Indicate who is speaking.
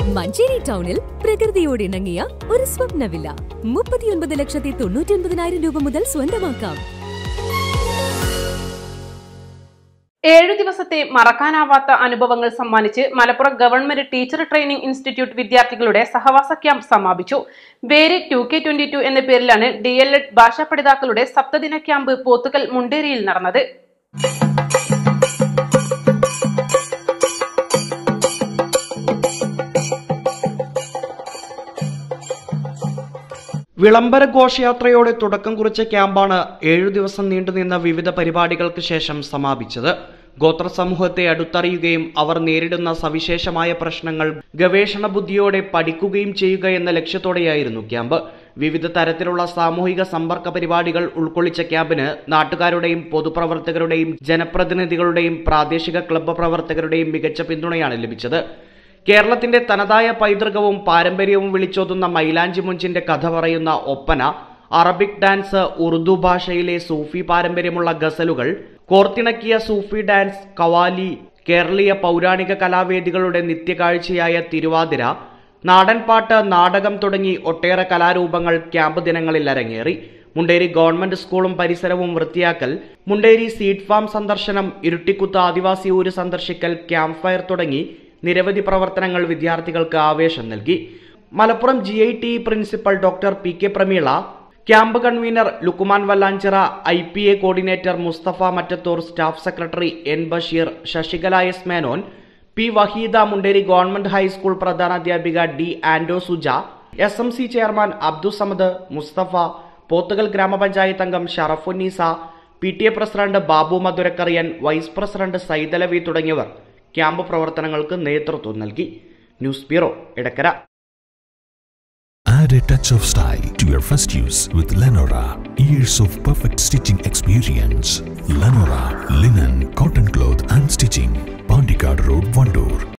Speaker 1: മഞ്ചേരി ടൗണിൽ പ്രകൃതിയോട് ഇണങ്ങിയ ഒരു സ്വപ്ന വില്ല മുപ്പത്തിയൊൻപത് ലക്ഷത്തി തൊണ്ണൂറ്റി ഒൻപതിനായിരം രൂപ മുതൽ സ്വന്തമാക്കാം
Speaker 2: ഏഴു ദിവസത്തെ മറക്കാനാവാത്ത അനുഭവങ്ങൾ സമ്മാനിച്ച് Malappuram government teacher training institute വിദ്യാർത്ഥികളുടെ സഹവാസ ക്യാമ്പ് സമാപിച്ചു വേര് ടു കെ ട്വന്റി ടു എന്ന പേരിലാണ് ഡി എൽ എഡ് ഭാഷാ പഠിതാക്കളുടെ സപ്തദിന ക്യാമ്പ് പോത്തുകൽ മുണ്ടേരിയിൽ നടന്നത്
Speaker 3: വിളംബര ഘോഷയാത്രയോടെ തുടക്കം കുറിച്ച ക്യാമ്പാണ് ഏഴു ദിവസം നീണ്ടുനിന്ന വിവിധ പരിപാടികൾക്ക് ശേഷം സമാപിച്ചത് ഗോത്ര സമൂഹത്തെ അടുത്തറിയുകയും അവർ നേരിടുന്ന സവിശേഷമായ പ്രശ്നങ്ങൾ ഗവേഷണ ബുദ്ധിയോടെ പഠിക്കുകയും ചെയ്യുക എന്ന ലക്ഷ്യത്തോടെയായിരുന്നു ക്യാമ്പ് വിവിധ തരത്തിലുള്ള സാമൂഹിക സമ്പർക്ക പരിപാടികൾ ഉൾക്കൊള്ളിച്ച ക്യാമ്പിന് നാട്ടുകാരുടെയും പൊതുപ്രവർത്തകരുടെയും ജനപ്രതിനിധികളുടെയും പ്രാദേശിക ക്ലബ്ബ് പ്രവർത്തകരുടെയും മികച്ച പിന്തുണയാണ് ലഭിച്ചത് കേരളത്തിന്റെ തനതായ പൈതൃകവും പാരമ്പര്യവും വിളിച്ചോതുന്ന മൈലാഞ്ചി മുഞ്ചിന്റെ കഥ പറയുന്ന ഒപ്പന അറബിക് ഡാൻസ് ഉറുദു ഭാഷയിലെ സൂഫി പാരമ്പര്യമുള്ള ഗസലുകൾ കോർത്തിണക്കിയ സൂഫി ഡാൻസ് കവാലി കേരളീയ പൗരാണിക കലാവേദികളുടെ നിത്യകാഴ്ചയായ തിരുവാതിര നാടൻപാട്ട് നാടകം തുടങ്ങി ഒട്ടേറെ കലാരൂപങ്ങൾ ക്യാമ്പ് ദിനങ്ങളിൽ അരങ്ങേറി മുണ്ടേരി ഗവൺമെന്റ് സ്കൂളും പരിസരവും വൃത്തിയാക്കൽ മുണ്ടേരി സീഡ് ഫാം സന്ദർശനം ഇരുട്ടിക്കുത്ത് ആദിവാസി ഊര് സന്ദർശിക്കൽ ക്യാമ്പ് ഫയർ തുടങ്ങി നിരവധി പ്രവർത്തനങ്ങൾ വിദ്യാർത്ഥികൾക്ക് ആവേശം നൽകി Malappuram G I T principal doctor P K Pramila camp convener Lukkuman Vallanchira I P A coordinator Musthafa Mattathur staff secretary N Basheer Sasikala S Menon P Waheeda Munderi government high school പ്രധാനാധ്യാപിക D Ando Suja S M C chairman Abdussamad Musthafa Pothukal ഗ്രാമപഞ്ചായത്ത് അംഗം Sharafunnisa P T A president Babu Madhurakkariyan vice president Saidalavi തുടങ്ങിയവർ camp പ്രവർത്തനങ്ങൾക്ക് നേതൃത്വം നൽകി news bureau Edakkara
Speaker 4: Add a touch of style to your first use with Lenora. Years of perfect stitching experience. Lenora, linen, cotton cloth and stitching.